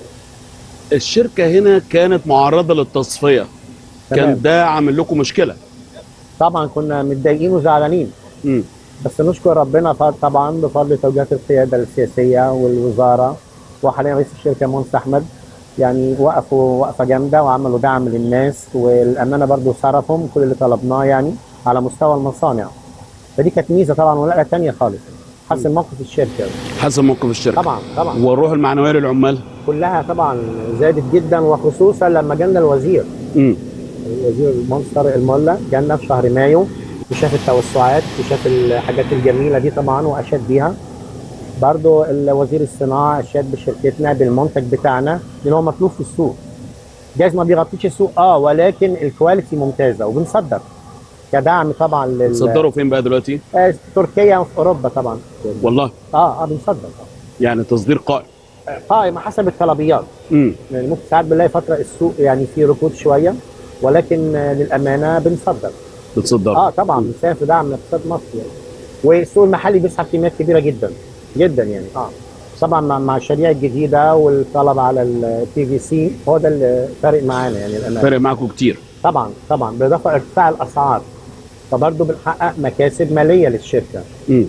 الشركه هنا كانت معرضه للتصفيه تمام. كان ده عامل لكم مشكله طبعا كنا متضايقين وزعلانين امم بس نشكر ربنا ف- طبعا بفضل توجيهات القياده السياسيه والوزاره وحاليا رئيس الشركه مهندس احمد يعني وقفوا وقفه جامده وعملوا دعم للناس والامانه برضو صرفهم كل اللي طلبناه يعني على مستوى المصانع فدي كانت ميزه طبعا ونقله ثانيه خالص حسن موقف الشركه حسب موقف الشركه طبعا طبعا والروح المعنويه للعمال كلها طبعا زادت جدا وخصوصا لما جالنا الوزير امم الوزير المهندس طارق الملا جالنا في شهر مايو وشاف التوسعات وشاف الحاجات الجميله دي طبعا واشاد بيها برضو الوزير الصناعه اشاد بشركتنا بالمنتج بتاعنا لان هو مطلوب في السوق جايز ما بيغطيش السوق اه ولكن الكواليتي ممتازه وبنصدر كدعم طبعا لل تصدروا فين بقى دلوقتي آه تركيا وفي اوروبا طبعا والله اه اه بنصدر يعني تصدير قائم قائمه حسب الطلبيات امم يعني ممكن ساعات بنلاقي فتره السوق يعني فيه ركود شويه ولكن آه، للامانه بنصدر بتصدر اه طبعا بنساهم في دعم اقتصاد مصر يعني والسوق المحلي بيسحب كميات كبيره جدا جدا يعني اه طبعا مع مع الشريعه الجديده والطلب على البي في سي هو ده اللي فارق معانا يعني الامانه فارق معاكم كتير طبعا طبعا بالاضافه ارتفاع الاسعار فبرضه بنحقق مكاسب ماليه للشركه امم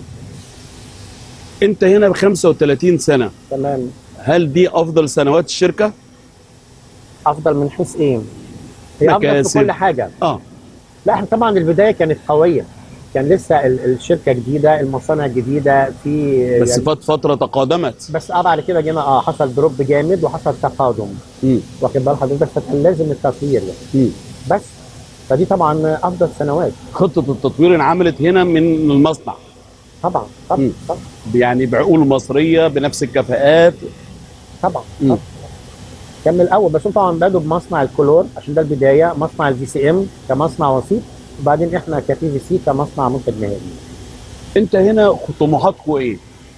انت هنا ب 35 سنه تمام هل دي افضل سنوات الشركه افضل من حيث ايه؟ هي افضل في مكاسب. كل حاجه اه لا احنا طبعا البدايه كانت قويه كان لسه ال- الشركه جديده المصانع جديده في بس يعني فات فتره تقادمت بس اه بعد كده جينا اه حصل دروب جامد وحصل تقادم امم واخد بال حضرتك فكان لازم التطوير يعني امم بس فدي طبعا افضل سنوات خطه التطوير انعملت هنا من المصنع طبعا طبعا مم. طبعا يعني بعقول مصريه بنفس الكفاءات طبعا, مم. طبعا. كان من الاول بس هم طبعا بدوا بمصنع الكلور عشان ده البدايه مصنع الفي سي ام كمصنع وسيط وبعدين احنا كبي في سي كمصنع منتج نهائي انت هنا طموحاتكم ايه؟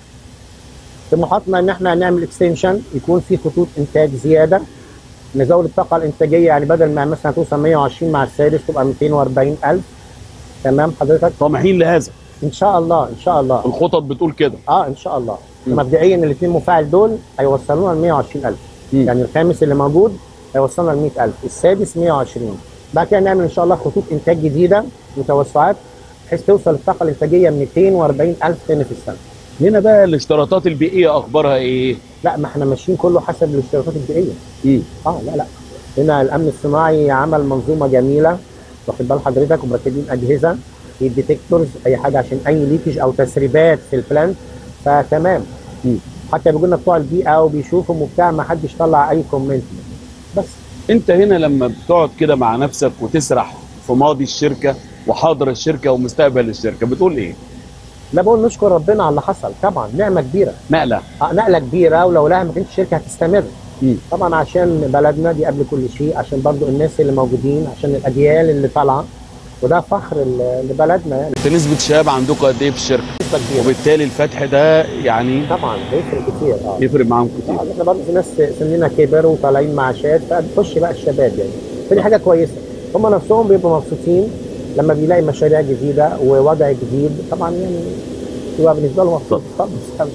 طموحاتنا ان احنا نعمل اكستنشن يكون في خطوط انتاج زياده نزود الطاقه الانتاجيه يعني بدل ما مثلا توصل 120 مع السادس تبقى 240 الف تمام حضرتك طامحين لهذا ان شاء الله ان شاء الله الخطط بتقول كده اه ان شاء الله مم. مبدئيا الاثنين مفاعل دول هيوصلونا ل 120 الف مم. يعني الخامس اللي موجود هيوصلنا ل 100000 السادس 120 بعد كده نعمل ان شاء الله خطوط انتاج جديده وتوسعات بحيث توصل الطاقه الانتاجيه 240000 طن في السنه هنا بقى الاشتراطات البيئيه اخبارها ايه؟ لا ما احنا ماشيين كله حسب الاشتراطات البيئيه مم. اه لا لا هنا الامن الصناعي عمل منظومه جميله واخد بال حضرتك ومركبين اجهزه في ديتكتورز اي حاجه عشان اي ليكج او تسريبات في البلانت فتمام مم. حتى بيقول لنا بتوع البيئه وبيشوفوا وبتاع ما حدش طلع اي كومنت بس انت هنا لما بتقعد كده مع نفسك وتسرح في ماضي الشركه وحاضر الشركه ومستقبل الشركه بتقول ايه؟ لا بقول نشكر ربنا على اللي حصل طبعا نعمه كبيره نقله آه، نقله كبيره ولولاها ما كانتش الشركه هتستمر مم. طبعا عشان بلدنا دي قبل كل شيء عشان برضو الناس اللي موجودين عشان الاجيال اللي طالعه وده فخر ل- لبلدنا يعني انت نسبه الشباب عندكم قد ايه في الشركه؟ نسبه كبيره وبالتالي الفتح ده يعني طبعا هيفرق كتير اه يفرق معاهم كتير آه، احنا برضه في ناس سننا كبر وطالعين معاشات فبتخش بقى الشباب يعني فدي حاجه كويسه هم نفسهم بيبقوا مبسوطين لما بيلاقي مشاريع جديده ووضع جديد طبعا يعني يبقى بالنسبه لهم مبسوط خالص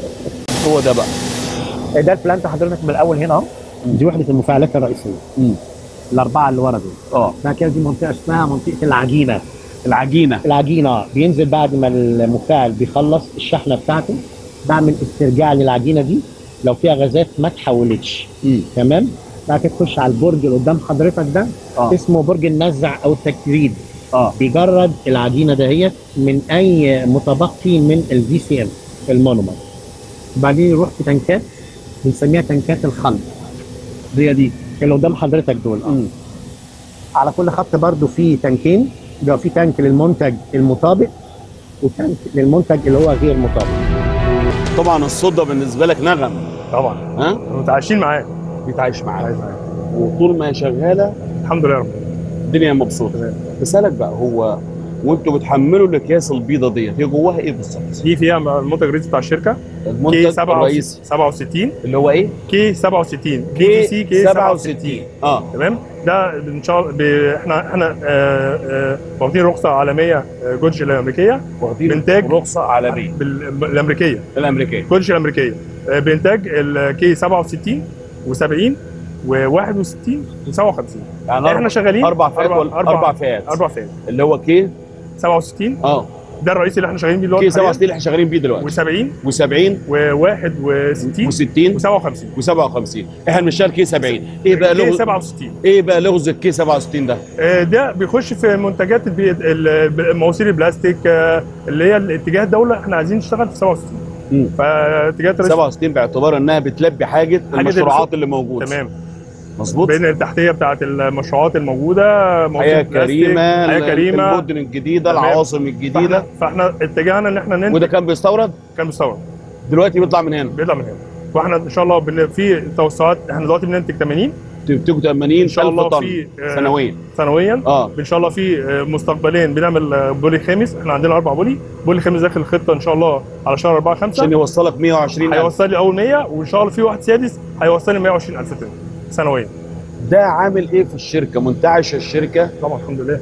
هو ده بقى ده البلانت حضرتك من الاول هنا اهو دي وحده المفاعلات الرئيسيه مم. الاربعه اللي ورا دول اه بعد كده دي منطقه اسمها منطقه العجينه العجينه العجينه بينزل بعد ما المفاعل بيخلص الشحنه بتاعته بعمل استرجاع للعجينه دي لو فيها غازات ما اتحولتش مم. تمام بعد كده تخش على البرج اللي قدام حضرتك ده اه اسمه برج النزع او التجريد اه بيجرد العجينه دهيت من اي متبقي من الفي سي ام المونومر بعدين يروح في تنكات بنسميها تنكات الخلط هي دي اللي قدام حضرتك دول مم. على كل خط برضو في تانكين بيبقى في تانك للمنتج المطابق وتانك للمنتج اللي هو غير مطابق طبعا الصوت ده بالنسبه لك نغم طبعا ها متعايشين معاه بيتعايش معاك عايز معاه وطول ما هي شغاله الحمد لله رب الدنيا مبسوطه بسالك بقى هو وانتوا بتحملوا الاكياس البيضه ديت هي جواها ايه بالظبط؟ دي فيها المنتج الرئيسي بتاع الشركه كي المنتج الرئيسي 67 اللي هو ايه؟ كي 67 كي سي كي 67 اه تمام ده ان شاء الله ب- احنا احنا آه، آه، واخدين رخصه عالميه آه، جودج الامريكيه واخدين بانتاج رخصه عالميه بال- الامريكيه الامريكيه جودج الامريكيه آه، بانتاج الكي 67 و70 و61 و57 يعني احنا شغالين اربع فئات ولا اربع فئات اربع فئات اللي هو كي 67 اه ده الرئيسي اللي احنا شغالين بيه كي دلوقتي 67 اللي احنا شغالين بيه دلوقتي و70 و70 و61 و60 و57 و57 احنا بنشتغل كي 70 ايه بقى كي لغز 67 ايه بقى لغز الكي 67 ده؟ آه، ده بيخش في منتجات البي- ال- مواسير البلاستيك آه، اللي هي الاتجاه الدوله احنا عايزين نشتغل في 67 مم. فاتجاهات الرئيس 67 باعتبار انها بتلبي حاجه المشروعات السوق. اللي موجوده تمام مظبوط بين التحتيه بتاعت المشروعات الموجوده مواسير حياه البلاستيك، كريمه حياه كريمه المدن الجديده تمام. العواصم الجديده فاحنا, فاحنا اتجاهنا ان احنا ننتج وده كان بيستورد كان مستورد دلوقتي بيطلع من هنا بيطلع من هنا واحنا ان شاء الله بن- في توسعات احنا دلوقتي بننتج 80 بتبتدوا 80 ان شاء الله طن في آه، سنويا سنويا اه ان شاء الله في آه، مستقبلين بنعمل آه، بولي خامس احنا عندنا اربع بولي بولي خامس داخل الخطه ان شاء الله على شهر 4 5 عشان يوصلك 120 ألف. هيوصل لي اول 100 وان شاء الله في واحد سادس هيوصل لي 120 الف طن سنويا ده عامل ايه في الشركه منتعش الشركه طبعا الحمد لله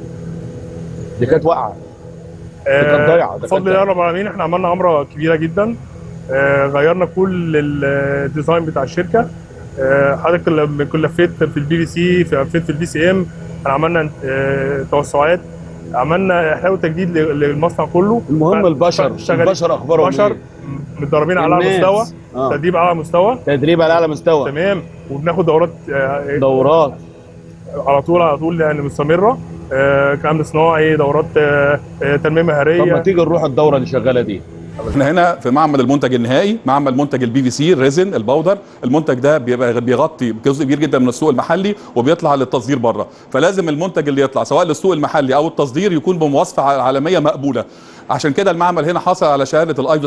دي كانت واقعه دي كانت ضايعه ده بفضل كانت الله رب العالمين احنا عملنا عمره كبيره جدا آه، غيرنا كل الديزاين بتاع الشركه آه، حضرتك لما كنا لفيت في البي بي سي في لفيت في البي سي ام عملنا آه، توسعات عملنا احياء وتجديد ل- للمصنع كله المهم البشر شغالين- البشر اخبارهم بشر ايه؟ متدربين على اعلى الناس. مستوى آه. تدريب على اعلى مستوى تدريب على اعلى مستوى تمام وبناخد دورات آه، دورات على طول على طول يعني مستمره آه، كامل صناعي دورات آه، آه، تنميه طب ما مهاريه تيجي نروح الدوره اللي شغاله دي احنا هنا في معمل المنتج النهائي معمل منتج البي في سي الريزن البودر المنتج ده بيبقى بيغطي جزء كبير جدا من السوق المحلي وبيطلع للتصدير بره فلازم المنتج اللي يطلع سواء للسوق المحلي او التصدير يكون بمواصفه عالميه مقبوله عشان كده المعمل هنا حصل على شهاده الايزو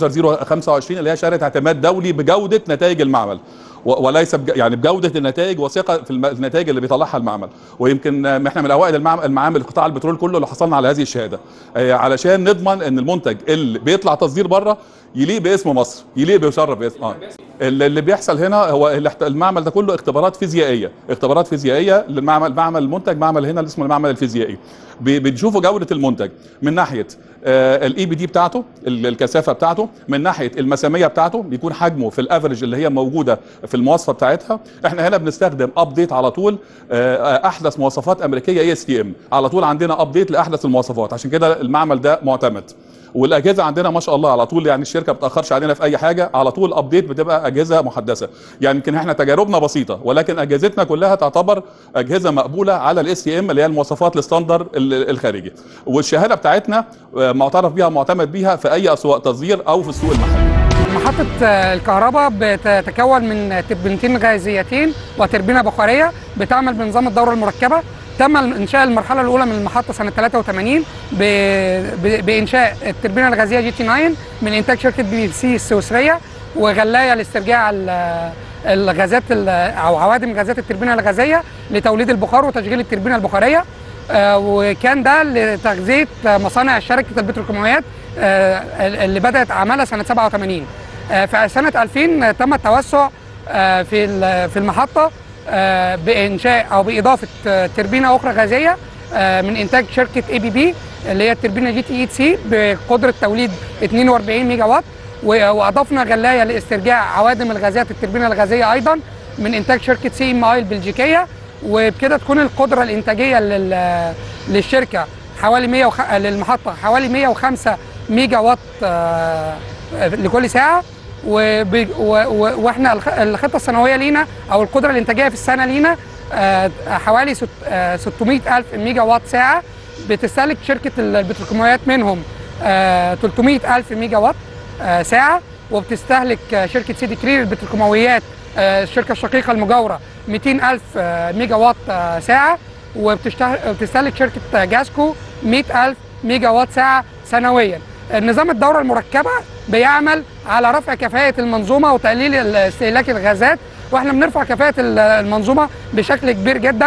17025 اللي هي شهاده اعتماد دولي بجوده نتائج المعمل و- وليس بج... يعني بجوده النتائج وثقه في الم- النتائج اللي بيطلعها المعمل ويمكن آه، احنا من اوائل المعمل المعامل قطاع البترول كله اللي حصلنا على هذه الشهاده آه، علشان نضمن ان المنتج اللي بيطلع تصدير بره يليق باسم مصر يليق بيشرف باسم اه اللي اللي بيحصل هنا هو الاحت- المعمل ده كله اختبارات فيزيائيه اختبارات فيزيائيه للمعمل معمل المنتج معمل هنا اللي اسمه المعمل الفيزيائي بي- بنشوفوا جوده المنتج من ناحيه الاي بي دي بتاعته ال- الكثافه بتاعته من ناحيه المساميه بتاعته بيكون حجمه في الافرج اللي هي موجوده في في المواصفه بتاعتها احنا هنا بنستخدم ابديت على طول آه، احدث مواصفات امريكيه اي اس تي ام على طول عندنا ابديت لاحدث المواصفات عشان كده المعمل ده معتمد والاجهزه عندنا ما شاء الله على طول يعني الشركه ما بتاخرش علينا في اي حاجه على طول ابديت بتبقى اجهزه محدثه يعني يمكن احنا تجاربنا بسيطه ولكن اجهزتنا كلها تعتبر اجهزه مقبوله على الاس تي ام اللي هي المواصفات الستاندر ال- الخارجي والشهاده بتاعتنا آه، معترف بيها معتمد بيها في اي اسواق تصدير او في السوق المحلي محطة آه، الكهرباء بتتكون من تربينتين غازيتين وتربينة بخارية بتعمل بنظام الدورة المركبة تم إنشاء المرحلة الأولى من المحطة سنة 83 ب... ب... بإنشاء التربينة الغازية جي تي 9 من إنتاج شركة بي بي سي السويسرية وغلاية لاسترجاع ال- الغازات ال- أو عوادم غازات التربينة الغازية لتوليد البخار وتشغيل التربينة البخارية آه، وكان ده لتغذية مصانع شركة البتروكيماويات آه، اللي بدأت عملها سنة 87 آه، في سنة 2000 تم التوسع آه، في ال- في المحطة آه، بإنشاء أو بإضافة آه، تربينة أخرى غازية آه، من إنتاج شركة اي بي بي اللي هي التربينة جي تي اي سي بقدرة توليد 42 ميجا وات و- وأضفنا غلاية لاسترجاع عوادم الغازات التربينة الغازية أيضا من إنتاج شركة سي ام اي البلجيكية وبكده تكون القدرة الإنتاجية لل- للشركة حوالي 100 وخ... للمحطة حوالي 105 ميجا وات آه، لكل ساعة وب... و... و... واحنا الخ... الخطة السنوية لينا أو القدرة الإنتاجية في السنة لينا آه، حوالي ست... آه، 600 ألف ميجا وات ساعة بتستهلك شركة البتروكيماويات منهم آه، 300 ألف ميجا وات آه، ساعة وبتستهلك آه، شركة سيدي كرير البتروكيماويات آه، الشركة الشقيقة المجاورة 200 ألف آه، ميجا وات آه، ساعة وبتشته- وبتستهلك شركة جاسكو 100 ألف ميجا وات ساعة سنويا نظام الدورة المركبة بيعمل على رفع كفاءة المنظومة وتقليل استهلاك الغازات واحنا بنرفع كفاءة ال- المنظومة بشكل كبير جدا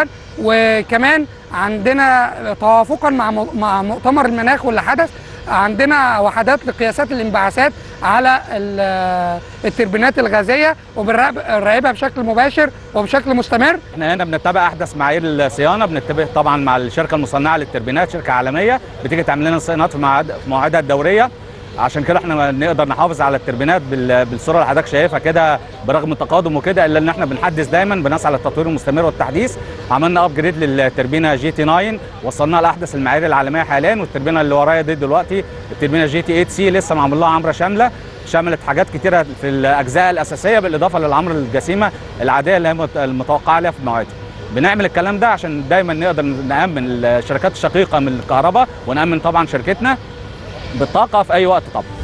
وكمان عندنا توافقا مع م- مع مؤتمر المناخ واللي حدث عندنا وحدات لقياسات الانبعاثات على ال- التربينات الغازية وبنراقبها بشكل مباشر وبشكل مستمر احنا هنا بنتبع احدث معايير الصيانه بنتبع طبعا مع الشركه المصنعه للتربينات شركه عالميه بتيجي تعمل لنا الصيانات في مواعيد في مواعيدها الدوريه عشان كده احنا نقدر نحافظ على التربينات بال- بالصوره اللي حضرتك شايفها كده برغم التقادم وكده الا ان احنا بنحدث دايما بنسعى للتطوير المستمر والتحديث عملنا ابجريد للتربينه جي تي 9 وصلناها لاحدث المعايير العالميه حاليا والتربينه اللي ورايا دي دلوقتي التربينه جي تي 8 سي لسه معمول لها عمره شامله شملت حاجات كتيره في الاجزاء الاساسيه بالاضافه للعمر الجسيمه العاديه اللي هي مت- المتوقعه عليها في المواعيد بنعمل الكلام ده عشان دايما نقدر نامن الشركات الشقيقه من الكهرباء ونامن طبعا شركتنا بالطاقه في اي وقت طبعا